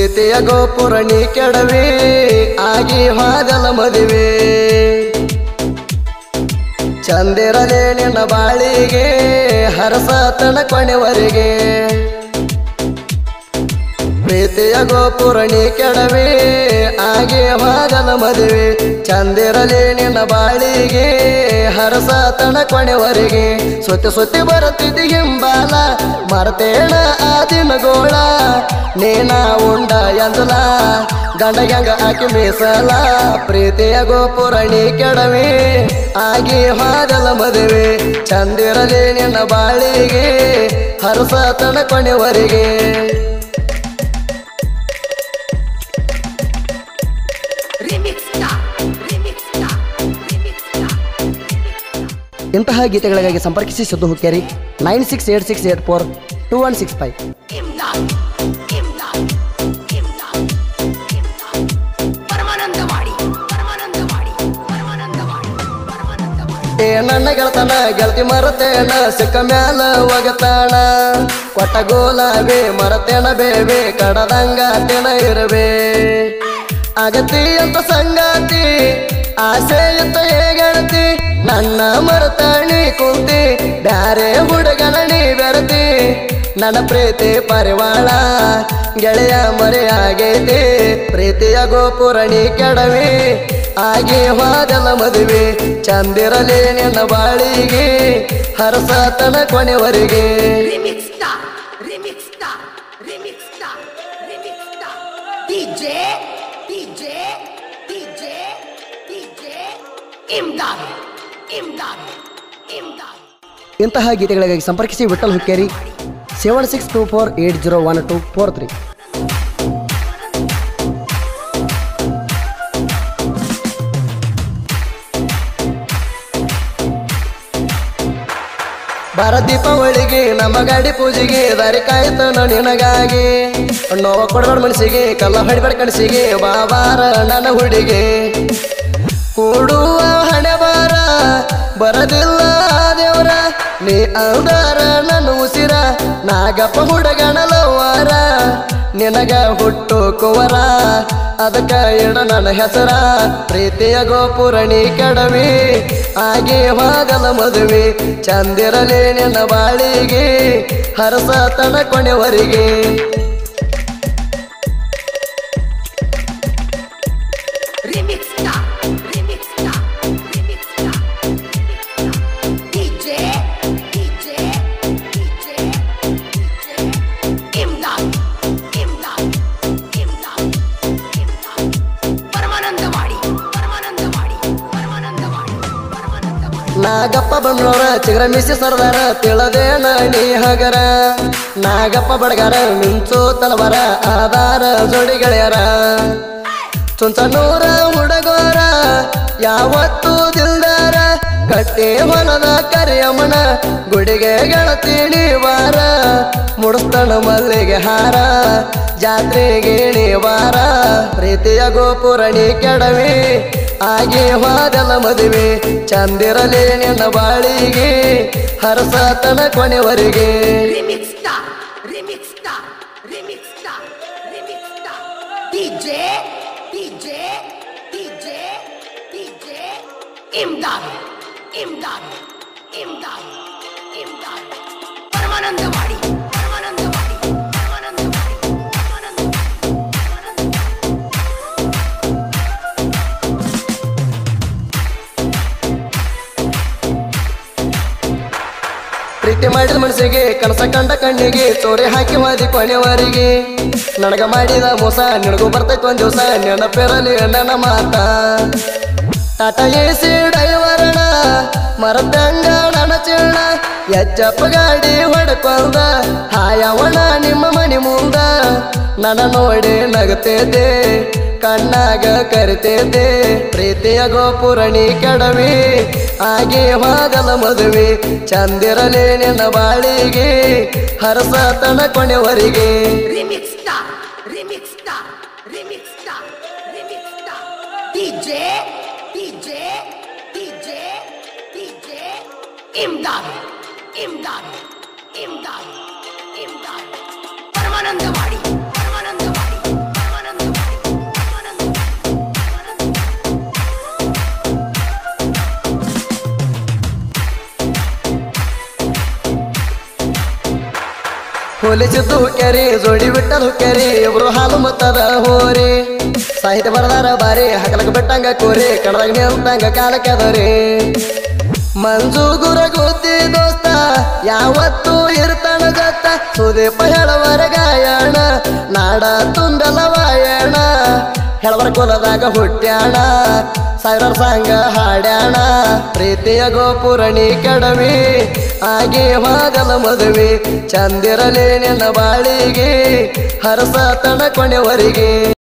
ಪ್ರೀತಿಯ ಗೋಪುರ ನೀ ಕೆಡವಿ ಆಗಿ ಹಾದಲ ಮದುವೆ ಚಂದಿರಲೆ ನಿನ್ನ ಬಾಳಿಗೆ ಹರಸತನ ಕೊನೆವರೆಗೆ ಪ್ರೀತಿಯ ಗೋಪುರ ನೀ ಕೆಡವಿ ಆಗಿ ಹಾದಲ ಮದುವೆ ಚಂದಿರಲಿ ನಿನ್ನ ಬಾಳಿಗೆ ಹರಸತನ ಕೊನೆವರೆಗೆ ಸುತ್ತಿ ಸುತ್ತಿ ಬರುತ್ತಿದ್ದಿ ಹಿಂಬಾಲ ಮರ್ತೇಣ ಆ ದಿನಗೋಳ ನೀನ ಉಂಡ ಎಂದಲ ಗಂಡಗಂಗ ಹಾಕಿ ಮೀಸಲ ಪ್ರೀತಿಯ ಗೋಪುರ ನೀ ಕೆಡವಿ ಆಗಿ ಹಾದಲ ಮದುವೆ ಚಂದಿರಲಿ ನಿನ್ನ ಬಾಳಿಗೆ ಹರಸತನ ಕೊನೆವರೆಗೆ Remix star, remix star, remix star, remix star. ಇಂತಹ ಗೀತೆಗಳಿಗಾಗಿ ಸಂಪರ್ಕಿಸಿ Saddu Hukkeri nine six eight six eight four two one six five Imdad, Imdad, Imdad, Imdad. Paramanandawadi Paramanandawadi Paramanandawadi Paramanandawadi ಏ ನನ್ನ ಗೆಳತನ ಗೆಳತಿ ಮರತೇನ ಸಿಕ್ಕ ಮ್ಯಾಲ ಒಗತಾಣ ಕೊಟ್ಟ ಗೋಲಾಬಿ ಮರತೇನ ಬೇಬಿ ಕಡದಂಗ ತೆನ ಇರಬೇ ಅಗತಿ ಅಂತ ಸಂಗಾತಿ ಆಸೆ ಅಂತ ಹೇಗೆಳತಿ ನನ್ನ ಮರತಾಣಿ ಕುಂತಿ ಬ್ಯಾರೆ ಹುಡುಗನ ನೀ ಬೆರತಿ ನನ್ನ ಪ್ರೀತಿ ಪರಿವಾಳ ಗೆಳೆಯ ಮರೆಯಾಗೈತಿ ಪ್ರೀತಿಯ ಗೋಪುರ ನೀ ಕೆಡವಿ ಆಗಿ ಹೋದಲ ಮದುವೆ ಚಂದಿರಲಿ ನಿನ್ನ ಬಾಳಿಗೆ ಹರಸತನ ಕೊನೆವರೆಗೆ Remix star, remix star, remix star, remix star. DJ, DJ, DJ, DJ. Imdad, Imdad, Imdad. ಇಂತಹ ಗೀತೆಗಳಿಗಾಗಿ ಸಂಪರ್ಕಿಸಿ Vithal Hukkeri seven six two four eight zero one two four three ಬಾರ ದೀಪಾವಳಿಗೆ ನಮ್ಮ ಗಾಡಿ ಪೂಜೆಗೆ ದಾರಿ ಕಾಯ್ತನ ನಿನಗಾಗಿ ನೋವ ಕೊಡಬೇಡ ಮನಸ್ಸಿಗೆ ಕಲ್ಲ ಹೊಡಿಬೇಡ ಕಣಸಿಗೆ ಬಾಬಾರ ನನ್ನ ಹುಡುಗೆ ಕೂಡುವ ಹಣೆ ಬಾರ ಬರದಿಲ್ಲ ದೇವರ ನೀ ಅಂದಾರ ನನ್ನ ಉಸಿರ ನಾಗಪ್ಪ ಹುಡುಗನ ಲವ್ವಾರ ನಿನಗ ಹುಟ್ಟು ಕುವರ ಅದಕ್ಕ ಇಡ ನನ್ನ ಹೆಸರ ಪ್ರೀತಿಯ ಗೋಪುರ ನೀ ಕೆಡವಿ ಆಗಿ ಹೋಗಲ ಮದುವೆ ಚಂದಿರಲಿ ನಿನ್ನ ಬಾಳಿಗೆ ಹರಸತನ ಕೊನೆವರೆಗೆ Remix star, remix star, remix star, remix star. DJ, DJ, DJ, DJ. Imdad, Imdad, Imdad, Imdad. Paramanandawadi Paramanandawadi Paramanandawadi Paramanandawadi Nagappa ಬಂದ್ನೋರ ಚಿಗರ ಮಿಸಿ ಸರ್ದಾರ ತಿಳದೇನ ನೀ ಹಗರ ನಾಗಪ್ಪ ಬಡಗಾರ ಮಿಂಚು ತಲವರ ಆಧಾರ ಜೋಡಿ ಗೆಳೆಯರ ಚುಂಚನೂರ ಹುಡುಗೋರ ಯಾವತ್ತೂ ದಿಲ್ದಾರ ಕಟ್ಟಿ ಹೊಲದ ಕರಿಯಮ್ಮನ ಗುಡಿಗೆ ಗೆಳತೀನಿ ವಾರ ಮುಡಿಸ್ತಾನ ಮಲ್ಲಿಗೆ ಹಾರ ಜಾತ್ರೆಗೆ ನೀ ವಾರ ಪ್ರೀತಿಯ ಗೋಪುರ ನೀ ಕೆಡವಿ ಆಗಿ ಹೋದಲ ಮದುವೆ ಚಂದಿರಲಿ ನಿನ್ನ ಬಾಳಿಗೆ ಹರಸತನ ಕೊನೆವರೆಗೆ Remix star, remix star, remix star, remix star. DJ, DJ, DJ, DJ. Imdad, Imdad, Imdad, Imdad. Paramanandawadi Paramanandawadi Paramanandawadi Paramanandawadi Paramanandawadi ಪ್ರೀತಿ ಮಾಡಿದ ಮನಸ್ಸಿಗೆ ಕನಸ ಕಂಡ ಕಣ್ಣಿಗೆ ಚೋರೆ ಹಾಕಿ ಮಾದಿ ಕೊನೆವರೆಗೆ ನನಗ ಮಾಡಿದ ಮೋಸ ನಿನಗೂ ಬರ್ತೈತೆ ಒಂದ್ ದಿವಸ ನೆನಪಿರಲಿ ನನ್ನ ಮಾತ ಟಾಟಾ ಎಸಿ ಡೈವರಣ ಮರದಂಗ ನನ್ನ ಚಿಣ್ಣ ಎಚ್ಚಪ್ಪ ಗಾಡಿ ಹೊಡ್ಕೊಂಡ ಹಾಯವಣ ನಿಮ್ಮ ಮನಿ ಮುಂದ ನನ್ನ ನೋಡಿ ನಗತೇದೆ ಕಣ್ಣಾಗ ಕರಿತೇದೆ ಪ್ರೀತಿಯ ಗೋಪುರಣಿ ಕೆಡವಿ ಆಗಿ ಹೋಗಲ ಮದುವೆ ಚಂದಿರಲಿ ನಿನ್ನ ಬಾಳಿಗೆ ಹರಸತನ ಕೊನೆವರೆಗೆ Remix star, remix star, remix star, remix star. DJ, DJ, DJ, DJ. Imdad, Imdad, Imdad, Imdad. Paramanandawadi Paramanandawadi ಹೋಲಿಸಿದ್ದು ಕೆರಿ ಜೋಡಿ ಬಿಟ್ಟಲು ಕೆರಿ ಇಬ್ರು ಹಾಲು ಮತ್ತದ ಹೋರಿ ಸಾಹಿತ್ಯ ಬರದಾರ ಬಾರಿ ಹಕಲಕ ಬಿಟ್ಟಂಗ ಕೋರಿ ಕಡದಾಗ ನಿಂತಂಗ ಕಾಲಕ್ಕದರಿ ಮಂಜು ಗುರಗುದ್ದಿ ದೋಸ್ತ ಯಾವತ್ತೂ ಇರ್ತಾನ ಜತ್ತ ಸುದೀಪ ಹೇಳವರ ಗಾಯಣ ನಾಡ ತುಂಡಲ ವಾಯಣ ಹೆಳವರ ಕುಲದಾಗ ಹುಟ್ಟ್ಯಾಣ ಸಾವಿರ ಸಂಗ ಹಾಡ್ಯಾಣ ಪ್ರೀತಿಯ ಗೋಪುರಣಿ ಕೆಡವಿ ಆಗಿ ಹೋಗಲ ಮದುವೆ ಚಂದಿರಲಿ ನಿನ್ನ ಬಾಳಿಗೆ ಹರಸ ತಣ ಕೊನೆವರಿಗೆ